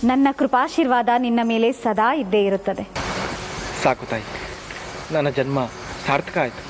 ನನ್ನ ಕೃಪಾಶೀರ್ವಾದ ನಿನ್ನ ಮೇಲೆ ಸದಾ ಇದ್ದೇ ಇರುತ್ತದೆ ಸಾಕು ತಾಯಿ ನನ್ನ ಜನ್ಮ ಸಾರ್ಥಕ ಆಯಿತು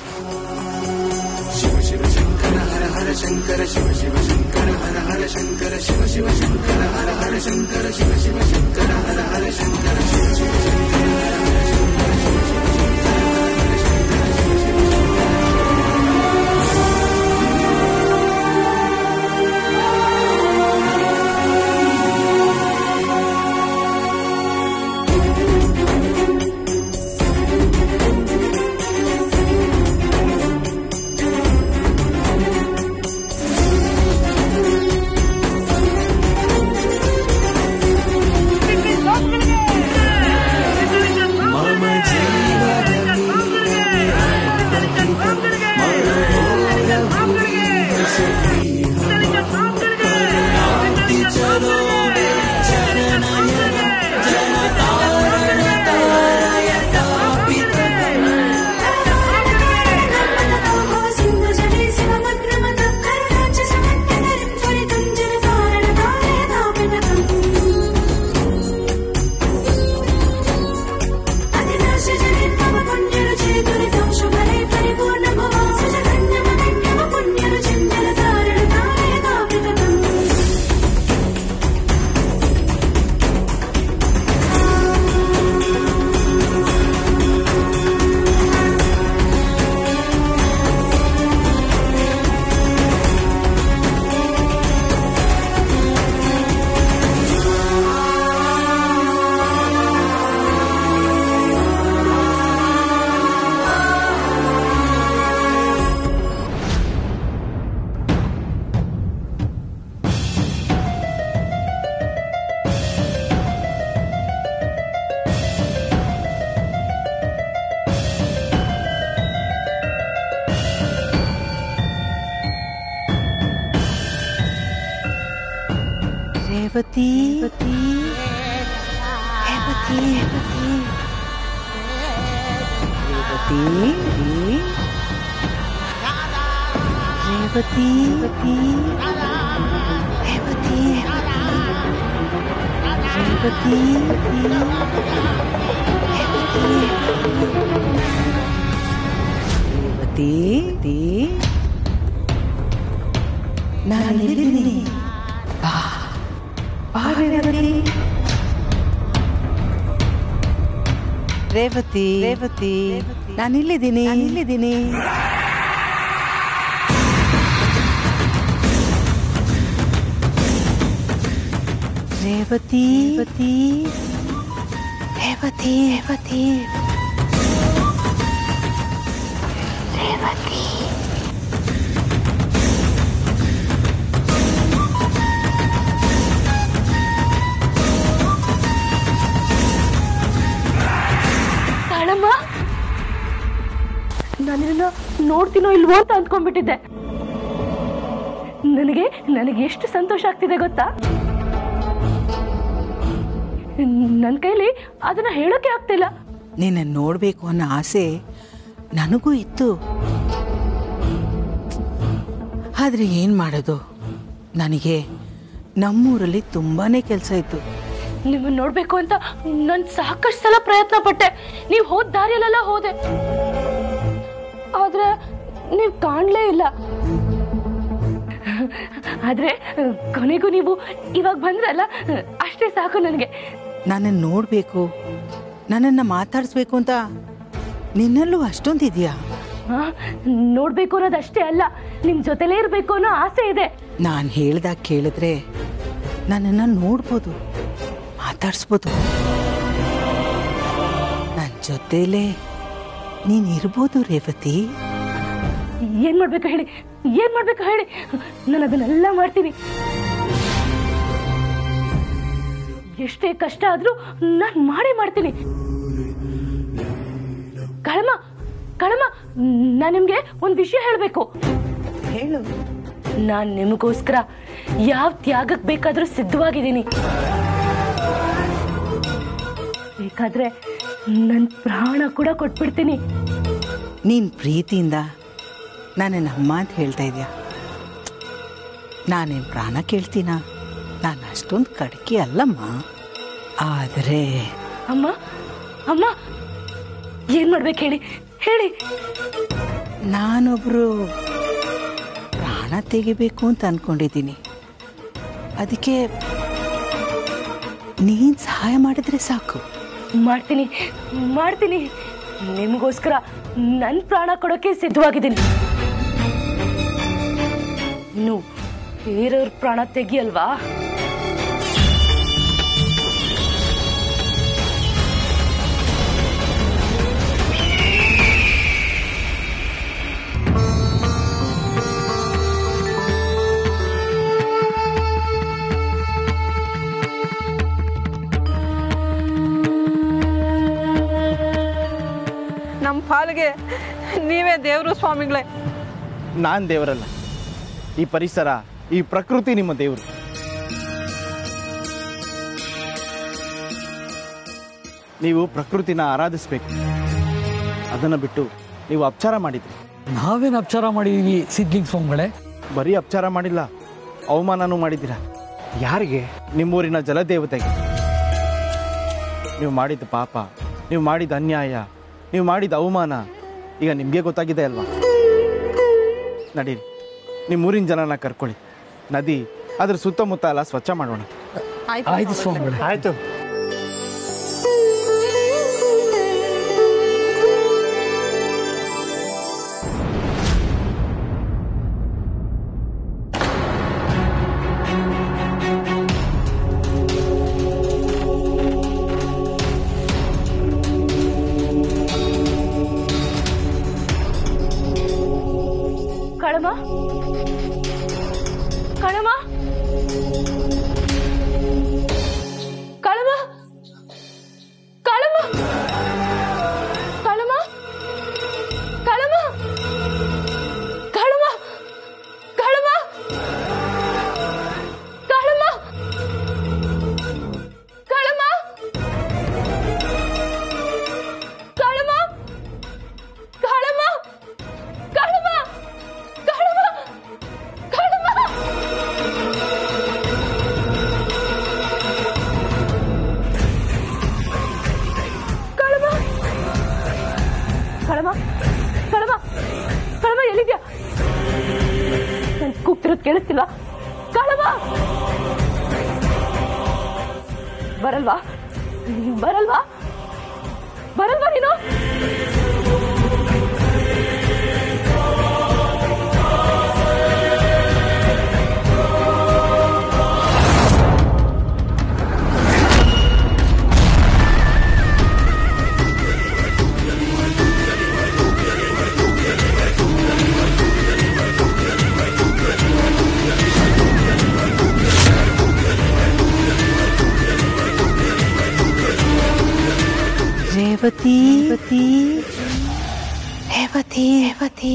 ರೇವತಿ ರೇವತಿ ರೇವತಿ ರೇವತಿ ರೇವತಿ ರೇವತಿ ರೇವತಿ ರೇವತಿ ನಾನು ಎಲ್ಲಿದ್ದೀನಿ ಬಾ ಬಾ ರೇವತಿ ರೇವತಿ ರೇವತಿ ನಾನು ಇಲ್ಲಿದ್ದೀನಿ ಇಲ್ಲಿದ್ದೀನಿ ರೇವತಿ ರೇವತಿ ರೇವತಿ ರೇವತಿ ರೇವತಿ ತಾಳಮ್ಮ ನಾನಿನ್ನ ನೋಡ್ತೀನೋ ಇಲ್ವೋ ಅಂತ ಅಂದ್ಕೊಂಡ್ಬಿಟ್ಟಿದ್ದೆ ನನಗೆ ನನಗೆ ಎಷ್ಟು ಸಂತೋಷ ಆಗ್ತಿದೆ ಗೊತ್ತಾ ನನ್ನ ಕೈಲಿ ಅದನ್ನ ಹೇಳೋಕೆ ಆಗ್ತಿಲ್ಲ ನಿನ್ನ ನೋಡಬೇಕು ಅನ್ನೋ ಆಸೆ ನನಗೂ ಇತ್ತು ಆದರೆ ಏನು ಮಾಡೋದು ನನಗೆ ನಮ್ಮೂರಲ್ಲಿ ತುಂಬಾನೇ ಕೆಲಸ ಇತ್ತು ನಿಮ್ಮನ್ನ ನೋಡ್ಬೇಕು ಅಂತ ನಾನು ಸಾಕಷ್ಟು ಸಲ ಪ್ರಯತ್ನ ಪಟ್ಟೆ ನೀವು ಹೋದ ದಾರಿಯಲ್ಲೆಲ್ಲ ಹೋದೆ ಆದ್ರೆ ನೀವು ಕಾಣ್ಲೇ ಇಲ್ಲ ಆದ್ರೆ ಕೊನೆಗೂ ನೀವು ಇವಾಗ ಬಂದ್ರಲ್ಲ ಅಷ್ಟೇ ಸಾಕು ನನಗೆ ನನ್ನನ್ನು ನೋಡಬೇಕು ನನ್ನನ್ನು ಮಾತಾಡಿಸ್ಬೇಕು ಅಂತ ನಿನ್ನಲ್ಲೂ ಅಷ್ಟೊಂದಿದೆಯಾ ಆ, ನೋಡ್ಬೇಕು ಅನ್ನೋದು ಅಷ್ಟೇ ಅಲ್ಲ ನಿಮ್ ಜೊತೆಲೇ ಇರ್ಬೇಕು ಅನ್ನೋ ಆಸೆ ಇದೆ ನಾನು ಹೇಳ್ದಾಗ ಕೇಳಿದ್ರೆ ನನ್ನನ್ನು ನೋಡ್ಬೋದು ಮಾತಾಡಿಸ್ಬೋದು ನನ್ನ ಜೊತೆಲೇ ನೀನು ಇರ್ಬೋದು ರೇವತಿ ಏನ್ ಮಾಡ್ಬೇಕು ಹೇಳಿ ಏನ್ ಮಾಡ್ಬೇಕು ಹೇಳಿ ನಾನು ಅದನ್ನೆಲ್ಲ ಮಾಡ್ತೀನಿ ಎಷ್ಟೇ ಕಷ್ಟ ಆದ್ರೂ ನಾನು ಮಾಡೇ ಮಾಡ್ತೀನಿ ಕಳಮ ಕಳಮ ನಾನು ನಿಮ್ಗೆ ಒಂದ್ ವಿಷಯ ಹೇಳ್ಬೇಕು ಹೇಳು ನಾನ್ ನಿಮಗೋಸ್ಕರ ಯಾವ ತ್ಯಾಗಕ್ ಬೇಕಾದ್ರೂ ಸಿದ್ಧವಾಗಿದ್ದೀನಿ ಬೇಕಾದ್ರೆ ನನ್ ಪ್ರಾಣ ಕೂಡ ಕೊಟ್ಬಿಡ್ತೀನಿ ನೀನು ಪ್ರೀತಿಯಿಂದ ನನ್ನನ್ನು ಅಮ್ಮ ಅಂತ ಹೇಳ್ತಾ ಇದೆಯಾ ನಾನೇನು ಪ್ರಾಣ ಕೇಳ್ತೀನ ನಾನು ಅಷ್ಟೊಂದು ಕಡಕಿ ಅಲ್ಲಮ್ಮ ಆದರೆ ಅಮ್ಮ ಅಮ್ಮ ಏನ್ ಮಾಡ್ಬೇಕು ಹೇಳಿ ಹೇಳಿ ನಾನೊಬ್ರು ಪ್ರಾಣ ತೆಗಿಬೇಕು ಅಂತ ಅನ್ಕೊಂಡಿದ್ದೀನಿ ಅದಕ್ಕೆ ನೀನ್ ಸಹಾಯ ಮಾಡಿದ್ರೆ ಸಾಕು ಮಾಡ್ತೀನಿ ಮಾಡ್ತೀನಿ ನಿಮಗೋಸ್ಕರ ನನ್ನ ಪ್ರಾಣ ಕೊಡೋಕೆ ಸಿದ್ಧವಾಗಿದ್ದೀನಿ ಇನ್ನು ಬೇರೆಯವ್ರ ಪ್ರಾಣ ತೆಗಿಯಲ್ವಾ ನಮ್ಮ ಪಾಲಿಗೆ ನೀವೇ ದೇವರು ಸ್ವಾಮಿಗಳೇ ನಾನು ದೇವರಲ್ಲ ಈ ಪರಿಸರ ಈ ಪ್ರಕೃತಿ ನಿಮ್ಮ ದೇವರು ನೀವು ಪ್ರಕೃತಿನ ಆರಾಧಿಸ್ಬೇಕು ಅದನ್ನು ಬಿಟ್ಟು ನೀವು ಅಪಚಾರ ಮಾಡಿದ್ರಿ ನಾವೇನು ಅಪಚಾರ ಮಾಡಿದೀವಿ ಸಿದ್ಲಿಂಗ್ ಸ್ವಾಮಿಗಳೇ ಬರೀ ಅಪಚಾರ ಮಾಡಿಲ್ಲ ಅವಮಾನನೂ ಮಾಡಿದ್ದೀರಾ ಯಾರಿಗೆ ನಿಮ್ಮೂರಿನ ಜಲದೇವತೆಗೆ ನೀವು ಮಾಡಿದ ಪಾಪ ನೀವು ಮಾಡಿದ ಅನ್ಯಾಯ ನೀವು ಮಾಡಿದ ಅವಮಾನ ಈಗ ನಿಮಗೆ ಗೊತ್ತಾಗಿದೆ ಅಲ್ವಾ ನಡೀರಿ ನಿಮ್ಮೂರಿನ ಜನನ ಕರ್ಕೊಳ್ಳಿ ನದಿ ಅದ್ರ ಸುತ್ತಮುತ್ತ ಎಲ್ಲ ಸ್ವಚ್ಛ ಮಾಡೋಣ ಆಯ್ತು ಸ್ವಾಮಿಗಳೇ ಆಯ್ತು ಕಳಮ ಕಳಮ ಕಳಮ ಕಳಮ ಕಳಮ ಕಳಮ ಕಳಮ ಕಳಮ ಕಳಮ ಕಳಮ ಕಳಮ ಕಳಮ ಕಳಮ ಕಳಮ ಕಳಮ ಕಳಮ ಕಳಮ ಕಳಮ ಕಳಮ ಎಲ್ಲಿದ್ಯಾ ನನ್ ಕೂಗ್ತಿರೋದು ಕೇಳಿಸ್ತಿಲ್ವಾ ಕಳಮ ಬರಲ್ವಾ ಬರಲ್ವಾ ಬರಲ್ವಾ ನೀನು ರೇವತಿ ರೇವತಿ ರೇವತಿ ರೇವತಿ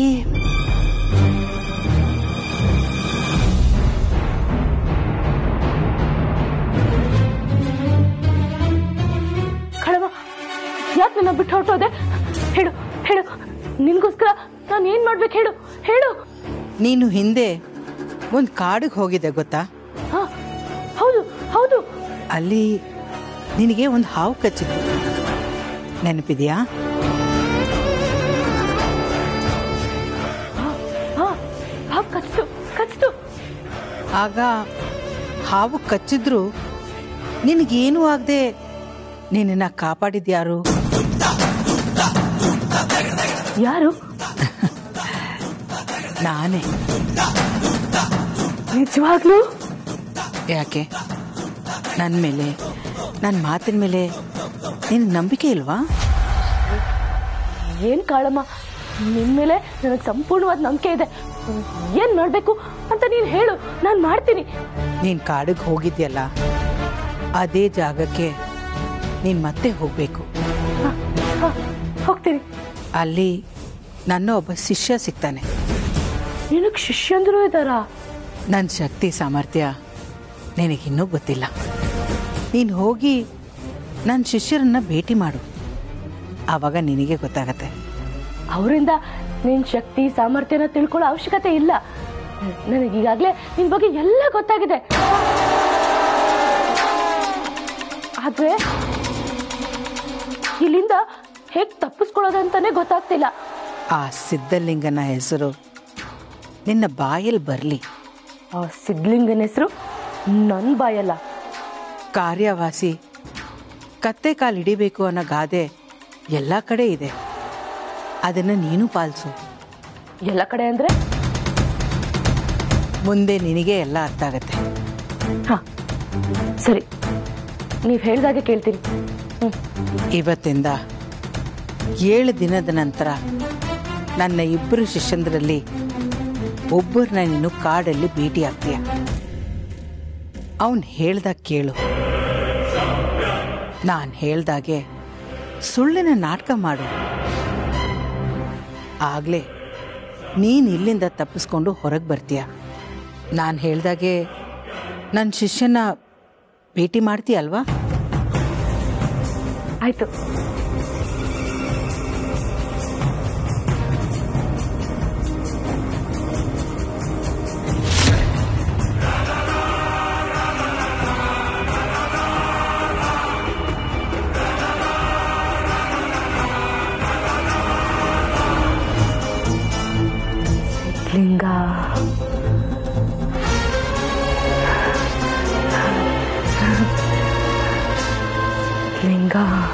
ಕಳವ ಯಾಕೆ ನನ್ನ ಬಿಟ್ಟು ಹೊರಟೋದೆ ಹೇಳು ಹೇಳು ನಿನ್ಗೋಸ್ಕರ ನಾನು ಏನ್ ಮಾಡ್ಬೇಕು ಹೇಳು ಹೇಳು ನೀನು ಹಿಂದೆ ಒಂದು ಕಾಡಿಗೆ ಹೋಗಿದ್ದೆ ಗೊತ್ತಾ ಹಾ ಹೌದು ಹೌದು ಅಲ್ಲಿ ನಿನಗೆ ಒಂದು ಹಾವು ಕಚ್ಚಿತ್ತು ನೆನಪಿದೆಯಾ ಹಾ ಹಾ ಕಚ್ತು ಕಚ್ತು ಆಗ ಹಾವು ಕಚ್ಚಿದ್ರು ನಿನಗೇನೂ ಆಗದೆ ನಿನ್ನ ಕಾಪಾಡಿದ್ಯಾರು ಯಾರು ನಾನೇ ನಿಜವಾಗ್ಲೂ ಯಾಕೆ ನನ್ನ ಮೇಲೆ ನನ್ನ ಮಾತಿನ ಮೇಲೆ ನಿನಗೆ ನಂಬಿಕೆ ಇಲ್ವಾ ಏನ್ ಕಾಳಮ್ಮ ನಿನ್ ಮೇಲೆ ನನಗೆ ಸಂಪೂರ್ಣವಾದ ನಂಬಿಕೆ ಇದೆ ಏನ್ ಮಾಡ್ಬೇಕು ಅಂತ ನೀನ್ ಹೇಳು ನಾನ್ ಮಾಡ್ತೀನಿ ನೀನು ಕಾಡಿಗೆ ಹೋಗಿದ್ಯಲ್ಲ ಅದೇ ಜಾಗಕ್ಕೆ ನೀನು ಮತ್ತೆ ಹೋಗಬೇಕು ಹಾ, ಹಾ, ಹೋಗ್ತೀನಿ ಅಲ್ಲಿ ನನ್ನ ಒಬ್ಬ ಶಿಷ್ಯ ಸಿಗ್ತಾನೆ ನಿನಗ್ ಶಿಷ್ಯಂದ್ರು ಇದ್ದಾರಾ ನನ್ನ ಶಕ್ತಿ ಸಾಮರ್ಥ್ಯ ನಿನಗಿನ್ನೂ ಗೊತ್ತಿಲ್ಲ ನೀನು ಹೋಗಿ ನನ್ನ ಶಿಷ್ಯರನ್ನ ಭೇಟಿ ಮಾಡು ಆವಾಗ ನಿನಗೆ ಗೊತ್ತಾಗತ್ತೆ ಅವರಿಂದ ನಿನ್ ಶಕ್ತಿ ಸಾಮರ್ಥ್ಯನ ತಿಳ್ಕೊಳ್ಳೋ ಅವಶ್ಯಕತೆ ಇಲ್ಲ ನನಗೆ ಈಗಾಗಲೇ ನಿನ್ ಬಗ್ಗೆ ಎಲ್ಲ ಗೊತ್ತಾಗಿದೆ ಆದ್ರೆ ಇಲ್ಲಿಂದ ಹೇಗ್ ತಪ್ಪಿಸ್ಕೊಳ್ಳೋದಂತಾನೆ ಗೊತ್ತಾಗ್ತಿಲ್ಲ ಆ ಸಿದ್ಧಲಿಂಗನ ಹೆಸರು ನಿನ್ನ ಬಾಯಲ್ಲಿ ಬರಲಿ ಆ ಸಿದ್ಲಿಂಗನ ಹೆಸರು ನನ್ನ ಬಾಯಲ್ಲ ಕಾರ್ಯವಾಸಿ ಕತ್ತೆ ಕಾಲು ಹಿಡಿಬೇಕು ಅನ್ನೋ ಗಾದೆ ಎಲ್ಲ ಕಡೆ ಇದೆ ಅದನ್ನು ನೀನು ಪಾಲಿಸು ಎಲ್ಲ ಕಡೆ ಅಂದ್ರೆ ಮುಂದೆ ನಿನಗೆ ಎಲ್ಲ ಅರ್ಥ ಆಗತ್ತೆ ಹಾ ಸರಿ ನೀವು ಹೇಳ್ದಾಗೆ ಕೇಳ್ತೀನಿ ಹ್ಮ್ ಇವತ್ತಿಂದ ಏಳು ದಿನದ ನಂತರ ನನ್ನ ಇಬ್ಬರು ಶಿಷ್ಯಂದ್ರಲ್ಲಿ ಒಬ್ಬರನ್ನ ನೀನು ಕಾಡಲ್ಲಿ ಭೇಟಿ ಆಗ್ತೀಯ ಅವನು ಹೇಳ್ದಾಗ ಕೇಳು ನಾನು ಹೇಳ್ದಾಗೆ ಸುಳ್ಳಿನ ನಾಟಕ ಮಾಡು ಆಗಲೇ ನೀನು ಇಲ್ಲಿಂದ ತಪ್ಪಿಸ್ಕೊಂಡು ಹೊರಗೆ ಬರ್ತೀಯ ನಾನು ಹೇಳ್ದಾಗೆ ನನ್ನ ಶಿಷ್ಯನ ಭೇಟಿ ಮಾಡ್ತೀಯಲ್ವಾ ಆಯ್ತು ಲಿಂಗ ಲಿಂಗ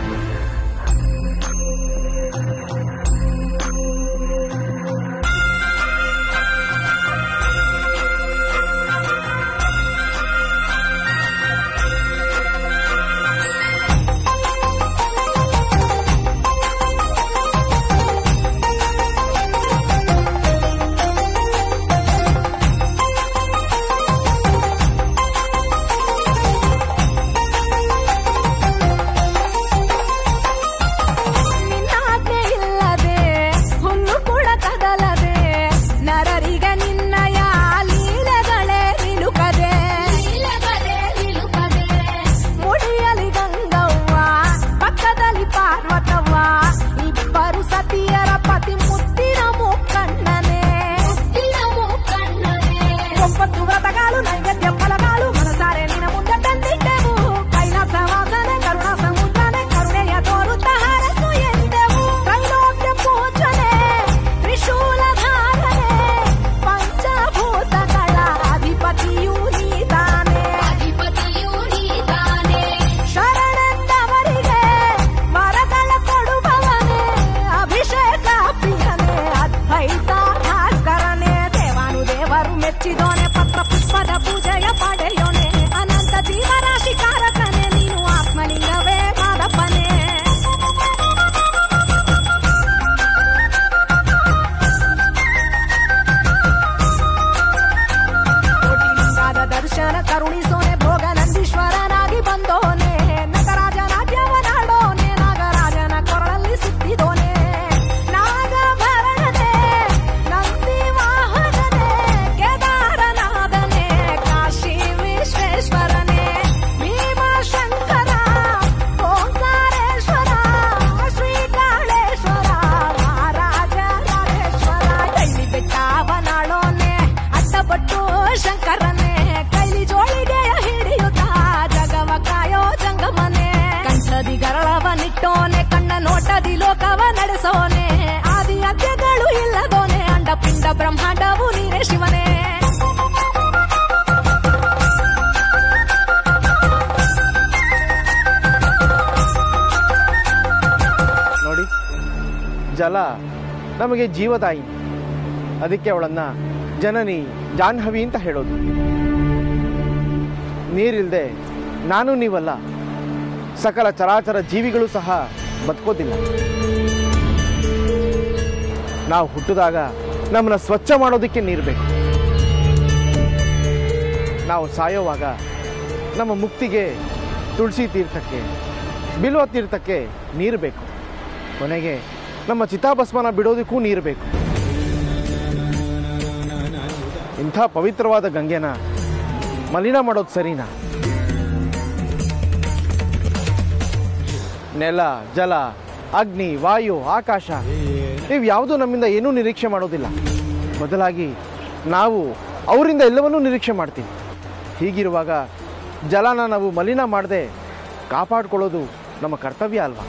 ನಿನ್ನಾಜ್ಞೆ ಇಲ್ಲದೆ ಹುಲ್ಲು ಕೂಡ ಕದಲದೆ ನರರಿಗೆ ನಿನ್ನಯ ಲೀಲೆಗಳೇ ನಿಲುಕದೆ ಮುಡಿಯಲಿ ಗಂಗವ್ವ ಪಕ್ಕದಲ್ಲಿ ಪಾರ್ವತವ್ವ ಇಬ್ಬರು ಸತಿಯರ ಪತಿ ಮುತ್ತಿನ ಮುಕ್ಕಣ್ಣನೆ ಒಂಬತ್ತು ವ್ರತಗಾಲು ನೈವೇದ್ಯ ಫಲಗಾಲು ಮನಸಾರೆ ನಿನ ಮುಂದೆ ತಂದಿಟ್ಟೆವು ಕೈಲಾಸ ವಾಸನೆ ಕರುಣ ಸಮುದ್ರನೆ ಕರುಣೆಯ ತೋರುತ್ತ ಹರಸು ಎಂದೆವು ತ್ರೈಲೋಕ್ಯ ಪೂಜನೆ ತ್ರಿಶೂಲಧಾರನೆ ಪಂಚಭೂತಗಳ ಅಧಿಪತಿಯೂ ನೀತಾನೆ ಶರಣೆಂದವರಿಗೆ ವರಗಳ ಕೊಡುವವನೇ ಅಭಿಷೇಕ ಪ್ರಿಯನೇ ಅದ್ವೈತ ಭಾಸ್ಕರನೇ ದೇವಾನು ದೇವರು ಮೆಚ್ಚಿದೋನೆ ಪತ್ರ ಪುಷ್ಪದ ಪೂಜೆಯ ಪಡೆಯೋನೆ ಅನಂತ ಜೀವರಾಶಿ ಕಾರಕನೇ ನೀನು ಆತ್ಮಲಿಂಗವೇ ಮಾದಪ್ಪನೇ ಕೋಟಿಲಿಂಗಾದ ದರ್ಶನ ಕರುಣಿಸೋನೆ ಭೋಗ ನಂದೀಶ್ವರನಾಗಿ ಬಂದೋನೆ ನಗರಾಜ ರಾಜ್ಯವನಾಡೋನೆ ನಾಗರಾಜನ ಕೊರಳಲ್ಲಿ ಸುತ್ತಿದೋನೆ ನಾಗಭರಣನೆ ನಂದಿ ವಾಹನನೆ ಕೇದಾರನಾದನೆ ಕಾಶಿ ವಿಶ್ವೇಶ್ವರನೇ ಭೀಮಶಂಕರ ಓಂಕಾರೇಶ್ವರ ಶ್ರೀಕಾಳೇಶ್ವರ ಮಹಾರಾಜ ರಾಜೇಶ್ವರ ಕಳ್ಳಿ ಬೆಟ್ಟವನಾಳೋನೆ ಅಡ್ಡಪಟ್ಟು ಶಂಕರನೇ ಕೈಲಿ ಜೋಳಿಗೆಯ ಹಿಡಿಯುತ್ತ ಜಗವ ಕಾಯೋ ಜಂಗಮನೆ ಕಂಠದಿ ಗರಳವನಿಟ್ಟೋನೆ ಕಣ್ಣ ನೋಟದಿ ಲೋಕವ ನಡೆಸೋನೆ ಆದಿ ಅದ್ಯಗಳು ಇಲ್ಲದೋನೆ ಅಂಡ ಪಿಂಡ ಬ್ರಹ್ಮಾಂಡವು ನೀನೇ ಶಿವನೇ ನೋಡಿ ಜಲ ನಮಗೆ ಜೀವದಾಯಿ ಅದಕ್ಕೆ ಅವಳನ್ನ ಜನನಿ ಜಾಹ್ನವಿ ಅಂತ ಹೇಳೋದು ನೀರಿಲ್ದೆ ನಾನು ನೀವಲ್ಲ ಸಕಲ ಚರಾಚರ ಜೀವಿಗಳು ಸಹ ಬದುಕೋದಿಲ್ಲ ನಾವು ಹುಟ್ಟಿದಾಗ ನಮ್ಮನ್ನ ಸ್ವಚ್ಛ ಮಾಡೋದಕ್ಕೆ ನೀರು ಬೇಕು ನಾವು ಸಾಯೋವಾಗ ನಮ್ಮ ಮುಕ್ತಿಗೆ ತುಳಸಿ ತೀರ್ಥಕ್ಕೆ ಬಿಲ್ವ ತೀರ್ಥಕ್ಕೆ ನೀರು ಬೇಕು ಕೊನೆಗೆ ನಮ್ಮ ಚಿತಾಭಸ್ಮನ ಬಿಡೋದಕ್ಕೂ ನೀರು ಬೇಕು ಇಂಥ ಪವಿತ್ರವಾದ ಗಂಗೆನ ಮಲಿನ ಮಾಡೋದು ಸರಿನಾ ನೆಲ ಜಲ ಅಗ್ನಿ ವಾಯು ಆಕಾಶ ಇವು ಯಾವುದೂ ನಮ್ಮಿಂದ ಏನೂ ನಿರೀಕ್ಷೆ ಮಾಡೋದಿಲ್ಲ ಬದಲಾಗಿ ನಾವು ಅವರಿಂದ ಎಲ್ಲವನ್ನೂ ನಿರೀಕ್ಷೆ ಮಾಡ್ತೀವಿ ಹೀಗಿರುವಾಗ ಜಲನ ನಾವು ಮಲಿನ ಮಾಡದೆ ಕಾಪಾಡ್ಕೊಳ್ಳೋದು ನಮ್ಮ ಕರ್ತವ್ಯ ಅಲ್ವಾ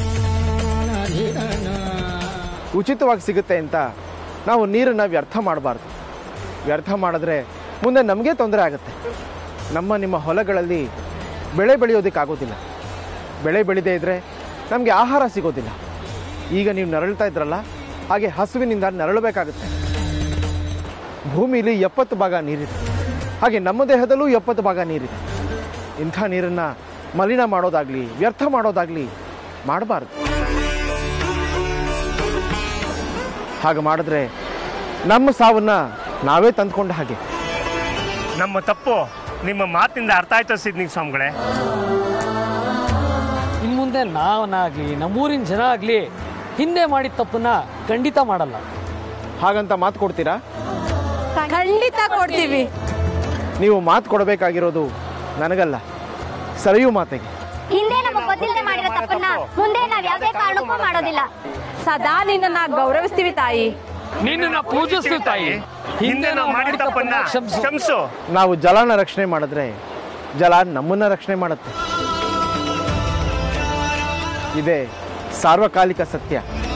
ಉಚಿತವಾಗಿ ಸಿಗುತ್ತೆ ಅಂತ ನಾವು ನೀರನ್ನು ವ್ಯರ್ಥ ಮಾಡಬಾರ್ದು ವ್ಯರ್ಥ ಮಾಡಿದ್ರೆ ಮುಂದೆ ನಮಗೆ ತೊಂದರೆ ಆಗುತ್ತೆ ನಮ್ಮ ನಿಮ್ಮ ಹೊಲಗಳಲ್ಲಿ ಬೆಳೆ ಬೆಳೆಯೋದಕ್ಕಾಗೋದಿಲ್ಲ ಬೆಳೆ ಬೆಳೆದೇ ಇದ್ದರೆ ನಮಗೆ ಆಹಾರ ಸಿಗೋದಿಲ್ಲ ಈಗ ನೀವು ನರಳ್ತಾ ಇದ್ರಲ್ಲ ಹಾಗೆ ಹಸುವಿನಿಂದ ನರಳಬೇಕಾಗುತ್ತೆ ಭೂಮಿಲಿ ಎಪ್ಪತ್ತು ಭಾಗ ನೀರಿದೆ ಹಾಗೆ ನಮ್ಮ ದೇಹದಲ್ಲೂ ಎಪ್ಪತ್ತು ಭಾಗ ನೀರಿದೆ ಇಂಥ ನೀರನ್ನು ಮಲಿನ ಮಾಡೋದಾಗಲಿ ವ್ಯರ್ಥ ಮಾಡೋದಾಗಲಿ ಮಾಡಬಾರ್ದು ಹಾಗೆ ಮಾಡಿದ್ರೆ ನಮ್ಮ ಸಾವನ್ನ ನಾವೇ ತಂದ್ಕೊಂಡ ಹಾಗೆ ನಮ್ಮ ತಪ್ಪು ನಿಮ್ಮ ಮಾತಿನಿಂದ ಅರ್ಥ ಆಯ್ತು ಸಿದ್ನಿಂಗ್ ಸ್ವಾಮಿಗಳೇ ಇನ್ನು ಮುಂದೆ ನಾವನಾಗ್ಲಿ ನಮ್ಮೂರಿನ ಜನ ಆಗಲಿ ಹಿಂದೆ ಮಾಡಿದ ತಪ್ಪನ್ನ ಖಂಡಿತ ಮಾಡಲ್ಲ ಹಾಗಂತ ಮಾತು ಕೊಡ್ತೀರಾ ಖಂಡಿತ ಕೊಡ್ತೀವಿ ನೀವು ಮಾತು ಕೊಡಬೇಕಾಗಿರೋದು ನನಗಲ್ಲ ಸರಿಯೂ ಮಾತೆಗೆ ಹಿಂದೆ ನಮ್ಮ ಗೊತ್ತಿಲ್ಲದೆ ಮಾಡಿರೋ ತಪ್ಪನ್ನ ಮುಂದೆ ನಾವ್ ಯಾವುದೇ ಕಾರಣಕ್ಕೂ ಮಾಡೋದಿಲ್ಲ ಸದಾ ನಿನ್ನನ್ನ ಗೌರವಿಸ್ತೀವಿ ತಾಯಿ ನಿನ್ನ ಪೂಜಿಸ್ತೀವಿ ತಾಯಿ ಹಿಂದೆ ನಾವು ಮಾಡಿದ ತಪ್ಪನ್ನ ಕ್ಷಮಿಸು. ಕ್ಷಮಿಸು ನಾವು ಜಲನ ರಕ್ಷಣೆ ಮಾಡಿದ್ರೆ ಜಲ ನಮ್ಮನ್ನ ರಕ್ಷಣೆ ಮಾಡುತ್ತೆ ಇದೇ ಸಾರ್ವಕಾಲಿಕ ಸತ್ಯ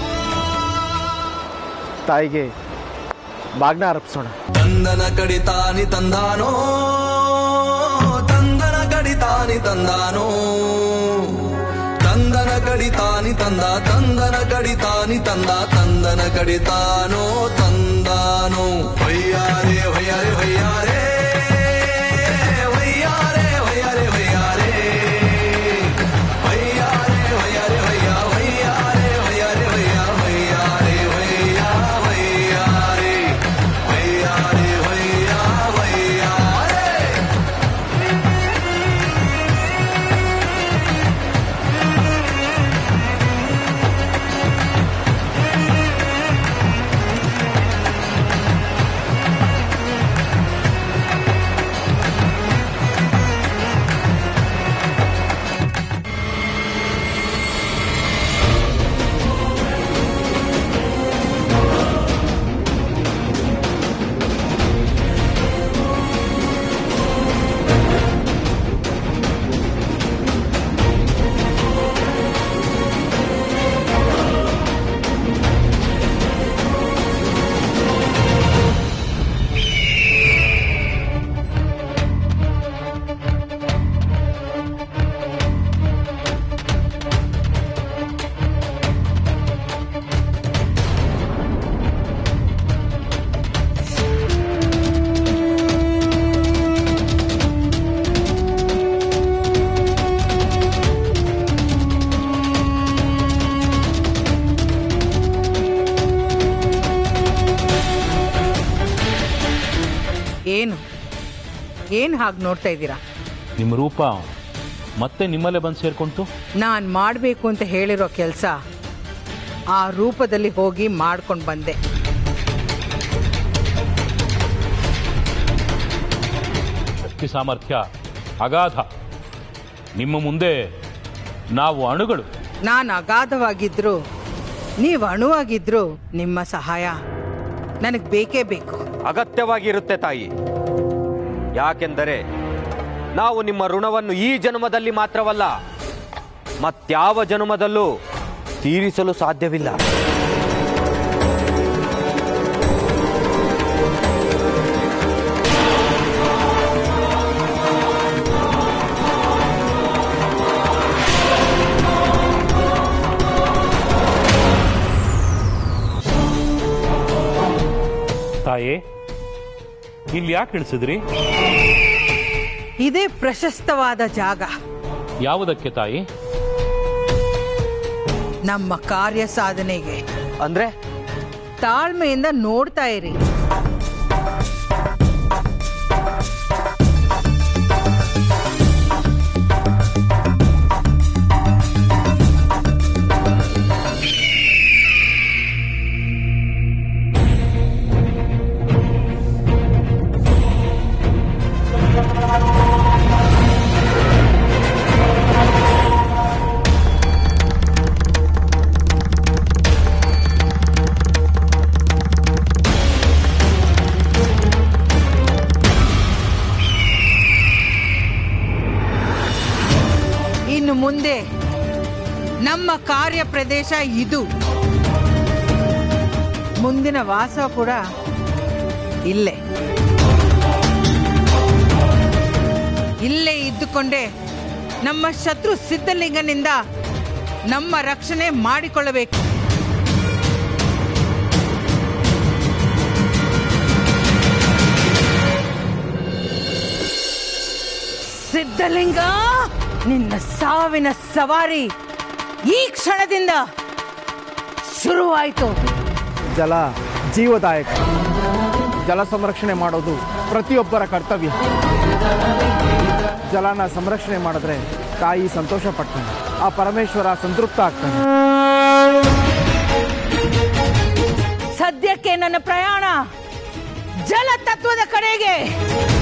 ತಾಯಿಗೆ ಬಾಗ್ನ ಅರ್ಪಿಸೋಣ ತಂದನ ಕಡಿತಾನಿ ತಂದಾನೋ ತಂದನ ಕಡಿತಾನಿ ತಂದಾನೋ ತಂದನ ಕಡಿತಾನಿ ತಂದ ತಂದನ ಕಡಿತಾನಿ ತಂದ ತಂದನ ಕಡಿತಾನೋ ತಂದಾನೋ ಹೊಯ್ಯಾರೆ ಹೊಯ್ಯಾರೆ ಹೊಯ್ಯಾರೆ ಹೊಯ್ಯಾರೆ ಹೊಯ್ಯಾರೆ ಹೊಯ್ಯಾರೆ ಹೊಯ್ಯಾರೆ ಹೊಯ್ಯಾರೆ ಹೊಯ್ಯ ಹೊಯ್ಯಾರೆ ಹೊಯ್ಯಾರೆ ಹೊಯ್ಯ ಹೊಯ್ಯಾರೆ ಹೊಯ್ಯ ಹೊಯ್ಯಾರೆ ಹೊಯ್ಯಾರೆ ಹೊಯ್ಯ ಹೊಯ್ಯಾರೆ ಏನು ಏನು ಹಾಗೆ ನೋಡ್ತಾ ಇದ್ದೀರಾ ನಿಮ್ಮ ರೂಪ ಮತ್ತೆ ನಿಮ್ಮಲ್ಲೇ ಬಂದು ಸೇರ್ಕೊಂತು ನಾನು ಮಾಡಬೇಕು ಅಂತ ಹೇಳಿರೋ ಕೆಲಸ ಆ ರೂಪದಲ್ಲಿ ಹೋಗಿ ಮಾಡ್ಕೊಂಡು ಬಂದೆ ಶಕ್ತಿ ಸಾಮರ್ಥ್ಯ ಅಗಾಧ ನಿಮ್ಮ ಮುಂದೆ ನಾವು ಅಣುಗಳು ನಾನು ಅಗಾಧವಾಗಿದ್ರು ನೀವು ಅಣುವಾಗಿದ್ರು ನಿಮ್ಮ ಸಹಾಯ ನನಗೆ ಬೇಕೇ ಬೇಕು ಅಗತ್ಯವಾಗಿರುತ್ತೆ ತಾಯಿ ಯಾಕೆಂದರೆ ನಾವು ನಿಮ್ಮ ಋಣವನ್ನು ಈ ಜನ್ಮದಲ್ಲಿ ಮಾತ್ರವಲ್ಲ ಮತ್ಯಾವ ಜನ್ಮದಲ್ಲೂ ತೀರಿಸಲು ಸಾಧ್ಯವಿಲ್ಲ ತಾಯೇ ಇಲ್ಲಿ ಯಾಕೆ ಇಳಿಸಿದ್ರಿ ಇದೇ ಪ್ರಶಸ್ತವಾದ ಜಾಗ ಯಾವುದಕ್ಕೆ ತಾಯಿ ನಮ್ಮ ಕಾರ್ಯ ಸಾಧನೆಗೆ ಅಂದ್ರೆ ತಾಳ್ಮೆಯಿಂದ ನೋಡ್ತಾ ಇರಿ ಇನ್ನು ಮುಂದೆ ನಮ್ಮ ಕಾರ್ಯ ಪ್ರದೇಶ ಇದು ಮುಂದಿನ ವಾಸ ಕೂಡ ಇಲ್ಲೇ ಇಲ್ಲೇ ಇದ್ದುಕೊಂಡೇ ನಮ್ಮ ಶತ್ರು ಸಿದ್ಧಲಿಂಗನಿಂದ ನಮ್ಮ ರಕ್ಷಣೆ ಮಾಡಿಕೊಳ್ಳಬೇಕು ಸಿದ್ಧಲಿಂಗ ನಿನ್ನ ಸಾವಿನ ಸವಾರಿ ಈ ಕ್ಷಣದಿಂದ ಶುರುವಾಯಿತು ಜಲ ಜೀವದಾಯಕ ಜಲ ಸಂರಕ್ಷಣೆ ಮಾಡೋದು ಪ್ರತಿಯೊಬ್ಬರ ಕರ್ತವ್ಯ ಜಲನ ಸಂರಕ್ಷಣೆ ಮಾಡಿದ್ರೆ ತಾಯಿ ಸಂತೋಷ ಪಡ್ತಾನೆ ಆ ಪರಮೇಶ್ವರ ಸಂತೃಪ್ತ ಆಗ್ತಾನೆ ಸದ್ಯಕ್ಕೆ ನನ್ನ ಪ್ರಯಾಣ ಜಲ ತತ್ವದ ಕಡೆಗೆ